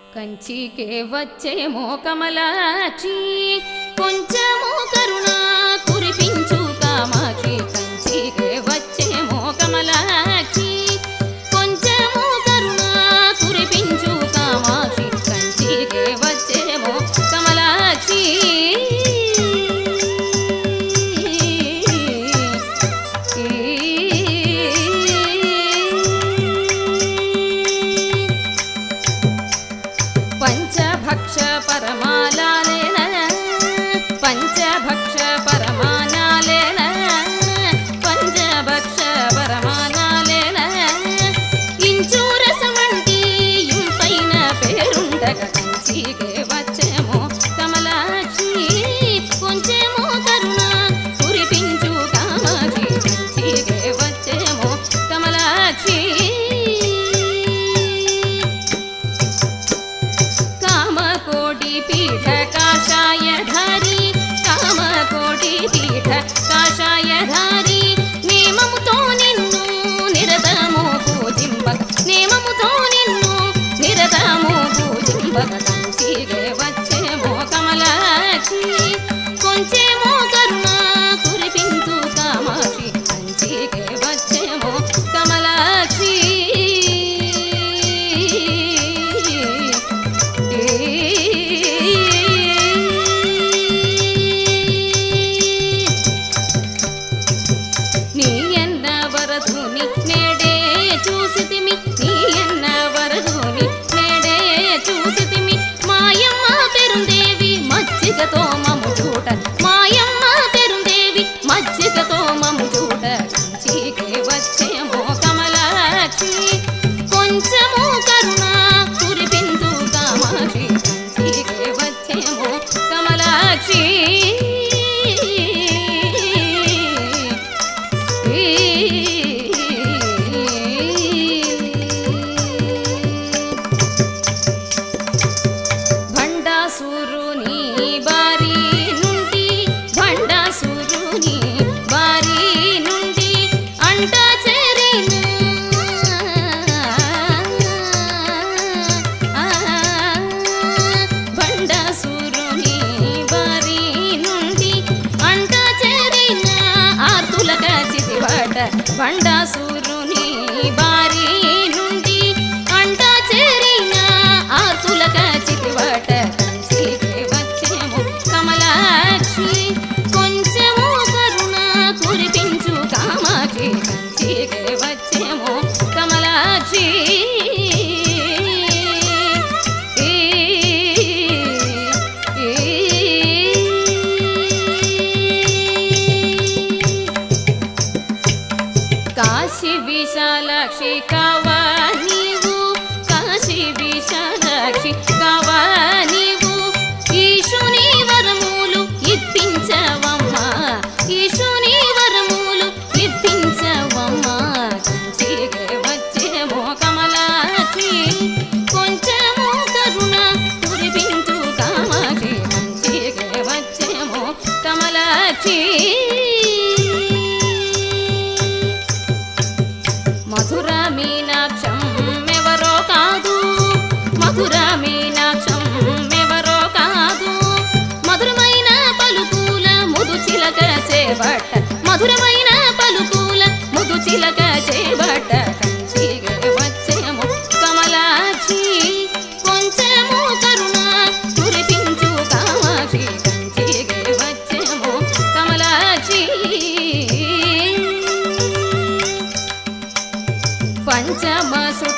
కంచికే వచ్చేమో కమలాక్షి కొంచెము కరుణ కురిపించు కామాక్షి కంచికే వచ్చేమో కమలాక్షి కొంచెము కరుణ కురిపించు కామాక్షి కంచికే వచ్చేమో కమలాక్షి పంచభక్ష పరమాలాలేన పంచభక్ష పరమానాలేన పంచభక్ష పరమానాలేన ఇంచు రసమంటి ఇంపైన పేరుండగ కంచికే వచ్చేమో కమలాక్షి కొంచెమో కరుణ కురిపించు కామాక్షి కంచికే వచ్చేమో కమలాక్షి కామకోటి పీఠ కాషాయధారి కామకోటి పీఠ కాషాయధారి నియమముతో నిన్ను నిరతము పూజింపక నియమముతో నిన్ను నిరతము పూజింపక కంచిగే వచ్చేమో కమలాక్షి కొంచెమో కరుణ కురిపించు కామాక్షి కంచిగే వచ్చేమో కమలాక్షి నీ ఎన్న వరదుని నేడే చూసితిమి నీ ఎన్న వరదుని నేడే చూసితిమి మాయమ్మ పెరుందేవి మజ్జిగతో మము చూట మాయమ్మ పెరుందేవి మజ్జిగతో మము చూట కంచికే వచ్చేమో కమలాక్షి కొంచెము కరుణ కురిపిందు కామాక్షి కంచికే వచ్చేమో కమలాక్షి భండాసురుని బారి నుండి భండాసురుని బారి నుండి అంట చేరిన భండాసురుని బారి నుండి అంట చేరిన ఆర్తుల చితివాట భండాసురుని బారి నుండి అంట చేరిన ఆర్తుల చితివాట కంచికే వచ్చేమో కమలాక్షి కొంచెము కరుణ కురిపించు కామాక్షి కంచికే వచ్చేమో కమలాక్షి కాశీ విశాలాక్షి కావా నీవు కాశీ విశాలాక్షి కావా నీవు ఈశుని వరములు ఇప్పించవమ్మా ఈశుని వరములు ఇప్పించవమ్మా కంచికే వచ్చేమో కమలాక్షి కొంచెము కరుణ కురిపించు కామాక్షి కంచికే వచ్చేమో కమలాక్షి మధుర మీనాక్షం ఎవరో కాదు మధుర మీనాక్షం ఎవరో కాదు మధురమైన పలుకుల ముదు చిలక చేబట్ట మధురమైన పలుకుల ముదు చిలక చేబట్ట కంచిగా వచ్చేమో కమలాక్షి కొంచెము కరుణ కురిపించు కామాక్షి కంచిగా వచ్చేమో కమలాక్షి పంచమ సుత